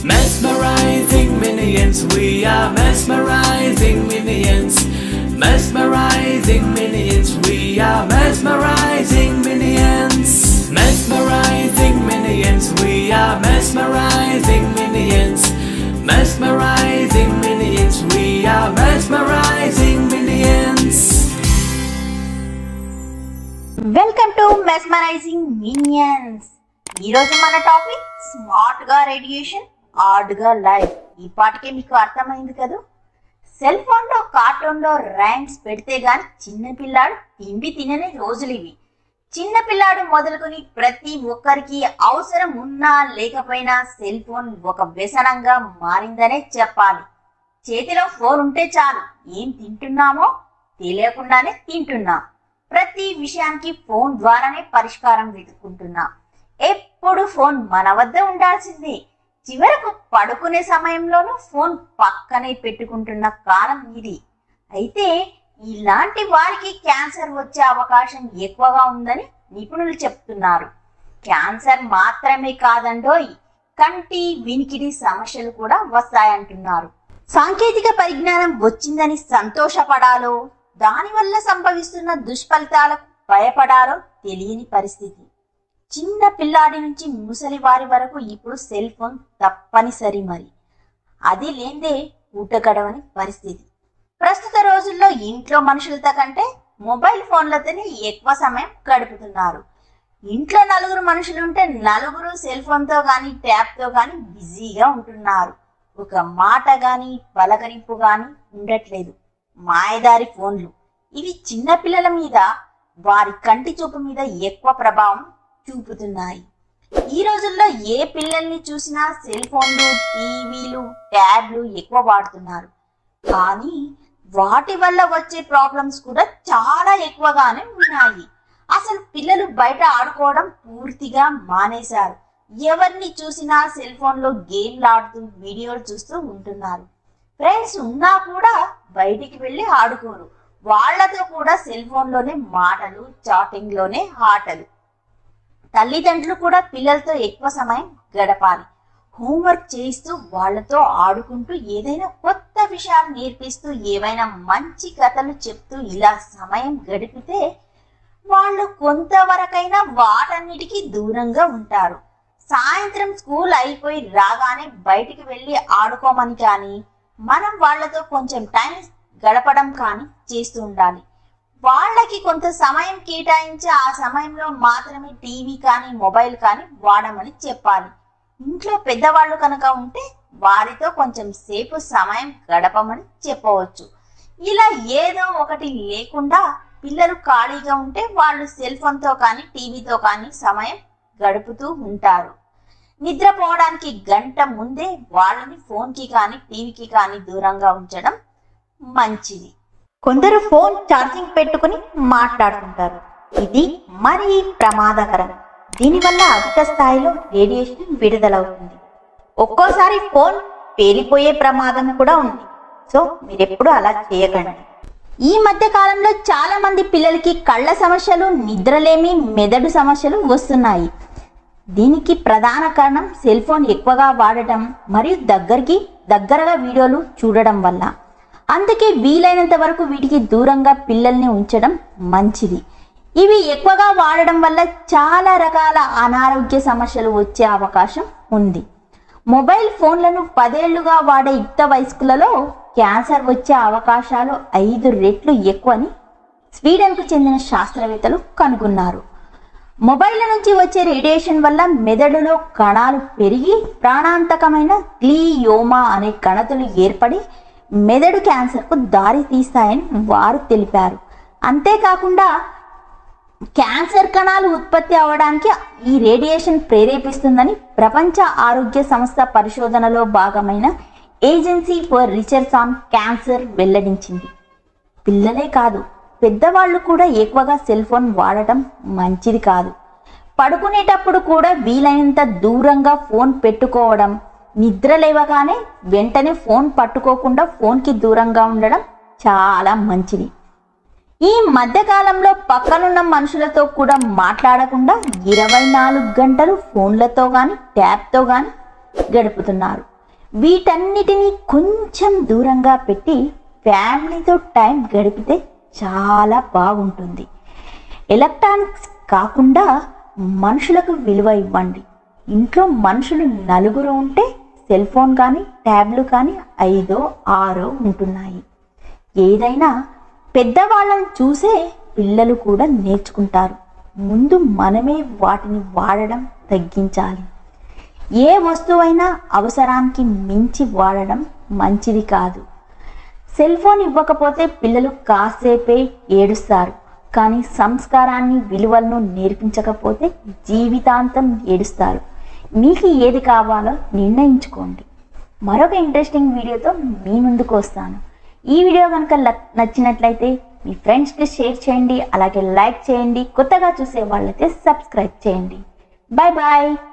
Mesmerizing minions, we are mesmerizing minions. Mesmerizing minions, we are mesmerizing minions. Mesmerizing minions, we are mesmerizing minions. Mesmerizing minions, we are mesmerizing minions. Welcome to mesmerizing minions ఈ రోజు మన topic smart గా radiation hard గా life ఈ పాటికే మీకు అర్థమైంది కదా సెల్ ఫోన్ లో కార్టూన్ లో ర్యాంక్స్ పెడితే గాని చిన్న పిల్లాడు తిండి తినని రోజులు ఇవి చిన్న పిల్లాడు మొదలుకొని ప్రతి ఒక్కరికి అవసరం ఉన్నా లేకపోయినా సెల్ ఫోన్ ఒక వ్యసనంగా మారిందనే చెప్పాలి చేతిలో ఫోన్ ఉంటే చాలు ఏం తింటున్నామో తెలియకుండానే తింటున్నాం ప్రతి విషయానికి ఫోన్ ద్వారానే పరిష్కారం వెతుక్కుంటున్నాం ఎప్పుడు ఫోన్ మన వద్ద ఉండాల్సిందే చివరకు పడుకునే సమయంలోనూ ఫోన్ పక్కనే పెట్టుకుంటున్న కాలం ఇది అయితే ఇలాంటి వారికి క్యాన్సర్ వచ్చే అవకాశం ఎక్కువగా ఉందని నిపుణులు చెప్తున్నారు క్యాన్సర్ మాత్రమే కాదండోయ్ కంటి వినికిడి సమస్యలు కూడా వస్తాయంటున్నారు సాంకేతిక పరిజ్ఞానం వచ్చిందని సంతోషపడాలో దానివల్ల సంభవిస్తున్న దుష్ఫలితాలకు భయపడాలో తెలియని పరిస్థితి చిన్న పిల్లాడి నుంచి ముసలి వారి వరకు ఇప్పుడు సెల్ ఫోన్ తప్పనిసరి మరి అది లేదే ఊట గడవని పరిస్థితి ప్రస్తుత రోజుల్లో ఇంట్లో మనుషులతో కంటే మొబైల్ ఫోన్లతోనే ఎక్కువ సమయం గడుపుతున్నారు ఇంట్లో నలుగురు మనుషులు ఉంటే నలుగురు సెల్ ఫోన్తో కానీ ట్యాబ్తో కానీ బిజీగా ఉంటున్నారు ఒక మాట గాని పలకరింపు గాని ఉండట్లేదు మాయదారి ఫోన్లు ఇవి చిన్న పిల్లల మీద వారి కంటి చూపు మీద ఎక్కువ ప్రభావం చూపుతున్నాయి ఈ రోజుల్లో ఏ పిల్లల్ని చూసినా సెల్ ఫోన్లు టీవీలు ట్యాబ్లు ఎక్కువ వాడుతున్నారు కానీ వాటి వల్ల వచ్చే ప్రాబ్లమ్స్ కూడా చాలా ఎక్కువగానే ఉన్నాయి అసలు పిల్లలు బయట ఆడుకోవడం పూర్తిగా మానేశారు ఎవరిని చూసినా సెల్ ఫోన్ లో గేమ్లు ఆడుతూ వీడియోలు చూస్తూ ఉంటున్నారు ఫ్రెండ్స్ ఉన్నా కూడా బయటికి వెళ్ళి ఆడుకోరు వాళ్ళతో కూడా సెల్ ఫోన్ లోనే మాటలు చాటింగ్ లోనే ఆటలు తల్లిదండ్రులు కూడా పిల్లలతో ఎక్కువ సమయం గడపాలి హోంవర్క్ చేయిస్తూ వాళ్ళతో ఆడుకుంటూ ఏదైనా కొత్త విషయాలు నేర్పిస్తూ ఏవైనా మంచి కథలు చెప్తూ ఇలా సమయం గడిపితే వాళ్ళు కొంతవరకైనా వాటన్నిటికీ దూరంగా ఉంటారు సాయంత్రం స్కూల్ అయిపోయి రాగానే బయటికి వెళ్ళి ఆడుకోమని కానీ మనం వాళ్ళతో కొంచెం టైం గడపడం కానీ చేస్తూ ఉండాలి వాళ్ళకి కొంత సమయం కేటాయించి ఆ సమయంలో మాత్రమే టీవీ కానీ మొబైల్ కానీ వాడమని చెప్పాలి ఇంట్లో పెద్దవాళ్ళు కనుక ఉంటే వారితో కొంచెం సేపు సమయం గడపమని చెప్పవచ్చు ఇలా ఏదో ఒకటి లేకుండా పిల్లలు ఖాళీగా ఉంటే వాళ్ళు సెల్ ఫోన్తో కానీ టీవీతో కానీ సమయం గడుపుతూ ఉంటారు నిద్రపోవడానికి గంట ముందే వాళ్ళని ఫోన్కి కానీ టీవీకి కానీ దూరంగా ఉంచడం మంచిది కొందరు ఫోన్ ఛార్జింగ్ పెట్టుకుని మాట్లాడుతుంటారు ఇది మరీ ప్రమాదకరం దీనివల్ల అధిక స్థాయిలో రేడియేషన్ విడుదలవుతుంది ఒక్కోసారి ఫోన్ పేలిపోయే ప్రమాదం కూడా ఉంది సో మీరెప్పుడు అలా చేయకండి ఈ మధ్య కాలంలో చాలా మంది పిల్లలకి కళ్ళ సమస్యలు నిద్రలేమి మెదడు సమస్యలు వస్తున్నాయి దీనికి ప్రధాన కారణం సెల్ ఫోన్ ఎక్కువగా వాడటం మరియు దగ్గరికి దగ్గరగా వీడియోలు చూడడం వల్ల అందుకే వీలైనంత వరకు వీటికి దూరంగా పిల్లల్ని ఉంచడం మంచిది ఇవి ఎక్కువగా వాడడం వల్ల చాలా రకాల అనారోగ్య సమస్యలు వచ్చే అవకాశం ఉంది మొబైల్ ఫోన్లను పదేళ్లుగా వాడే యుక్త వయస్కులలో క్యాన్సర్ వచ్చే అవకాశాలు ఐదు రెట్లు ఎక్కువని స్వీడన్కు చెందిన శాస్త్రవేత్తలు కనుగొన్నారు మొబైల్ నుంచి వచ్చే రేడియేషన్ వల్ల మెదడులో కణాలు పెరిగి ప్రాణాంతకమైన గ్లీయోమా అనే కణతులు ఏర్పడి మెదడు క్యాన్సర్కు దారి తీస్తాయని వారు తెలిపారు అంతేకాకుండా క్యాన్సర్ కణాలు ఉత్పత్తి అవడానికి ఈ రేడియేషన్ ప్రేరేపిస్తుందని ప్రపంచ ఆరోగ్య సంస్థ పరిశోధనలో భాగమైన agency for research on cancer వెల్లడించింది పిల్లలే కాదు పెద్దవాళ్ళు కూడా ఎక్కువగా సెల్ ఫోన్ వాడటం మంచిది కాదు పడుకునేటప్పుడు కూడా వీలైనంత దూరంగా ఫోన్ పెట్టుకోవడం నిద్ర లేవగానే వెంటనే ఫోన్ పట్టుకోకుండా ఫోన్కి దూరంగా ఉండడం చాలా మంచిది ఈ మధ్యకాలంలో పక్కనున్న మనుషులతో కూడా మాట్లాడకుండా ఇరవై నాలుగు గంటలు ఫోన్లతో కానీ ట్యాబ్తో కానీ గడుపుతున్నారు వీటన్నిటినీ కొంచెం దూరంగా పెట్టి ఫ్యామిలీతో టైం గడిపితే చాలా బాగుంటుంది ఎలక్ట్రానిక్స్ కాకుండా మనుషులకు విలువ ఇవ్వండి ఇంట్లో మనుషులు నలుగురు ఉంటే సెల్ ఫోన్ కానీ ట్యాబ్లు కానీ ఐదో ఆరో ఉంటున్నాయి ఏదైనా పెద్దవాళ్ళని చూసే పిల్లలు కూడా నేర్చుకుంటారు ముందు మనమే వాటిని వాడడం తగ్గించాలి ఏ వస్తువైనా అవసరానికి మించి వాడడం మంచిది కాదు సెల్ ఫోన్ ఇవ్వకపోతే పిల్లలు కాసేపే ఏడుస్తారు కానీ సంస్కారాన్ని విలువలను నేర్పించకపోతే జీవితాంతం ఏడుస్తారు మీకు ఏది కావాలో నిర్ణయించుకోండి మరొక ఇంట్రెస్టింగ్ వీడియోతో మీ ముందుకు వస్తాను ఈ వీడియో కనుక ల- నచ్చినట్లయితే మీ ఫ్రెండ్స్కి షేర్ చేయండి అలాగే లైక్ చేయండి కొత్తగా చూసే వాళ్ళైతే సబ్స్క్రైబ్ చేయండి బాయ్ బాయ్